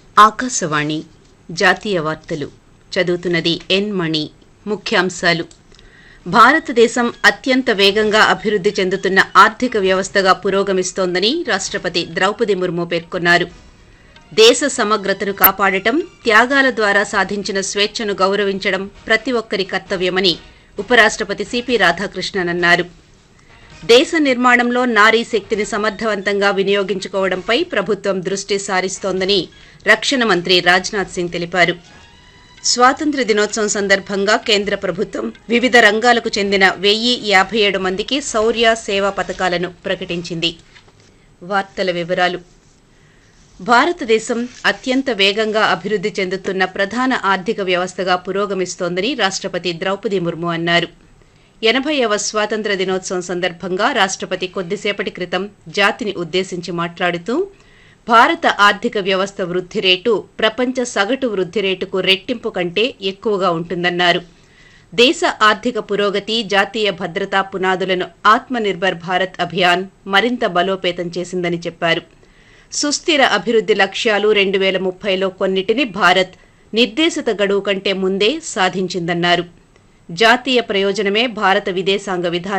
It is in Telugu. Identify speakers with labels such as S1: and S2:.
S1: ఆకాశవాణి జాతీయ వార్తలు చదువుతున్నది ఎన్ మణి ముఖ్యాంశాలు భారతదేశం అత్యంత వేగంగా అభివృద్ధి చెందుతున్న ఆర్థిక వ్యవస్థగా పురోగమిస్తోందని రాష్ట్రపతి ద్రౌపది ముర్ము పేర్కొన్నారు దేశ సమగ్రతను కాపాడటం త్యాగాల ద్వారా సాధించిన స్వేచ్ఛను గౌరవించడం ప్రతి ఒక్కరి కర్తవ్యమని ఉపరాష్ట్రపతి సిపి రాధాకృష్ణన్ అన్నారు దేశ నిర్మాణంలో నారీ శక్తిని సమర్థవంతంగా వినియోగించుకోవడంపై ప్రభుత్వం దృష్టి సారిస్తోందని రక్షణ మంత్రి రాజ్నాథ్ సింగ్ తెలిపారు స్వాతంత్ర్య దినోత్సవం సందర్భంగా కేంద్ర ప్రభుత్వం వివిధ రంగాలకు చెందిన వెయ్యి యాభై ఏడు మందికి శౌర్య సేవా పథకాలను ప్రకటించింది వార్తల వివరాలు భారతదేశం అత్యంత వేగంగా అభివృద్ధి చెందుతున్న ప్రధాన ఆర్థిక వ్యవస్థగా పురోగమిస్తోందని రాష్ట్రపతి ద్రౌపది ముర్ము అన్నారు ఎనభైవ స్వాతంత్ర దినోత్సవం సందర్భంగా రాష్ట్రపతి కొద్దిసేపటి క్రితం జాతిని ఉద్దేశించి మాట్లాడుతూ భారత ఆర్థిక వ్యవస్థ వృద్ధి రేటు ప్రపంచ సగటు వృద్ధి రేటుకు రెట్టింపు కంటే ఎక్కువగా ఉంటుందన్నారు దేశ ఆర్థిక పురోగతి జాతీయ భద్రతా పునాదులను ఆత్మనిర్భర్ భారత్ అభియాన్ మరింత బలోపేతం చేసిందని చెప్పారు సుస్థిర అభివృద్ధి లక్ష్యాలు రెండు వేల ముప్పైలో కొన్నిటిని భారత్ నిర్దేశిత గడువు కంటే ముందే సాధించిందన్నారు జాతీయ ప్రయోజనమే భారత విదేశాంగ విధానం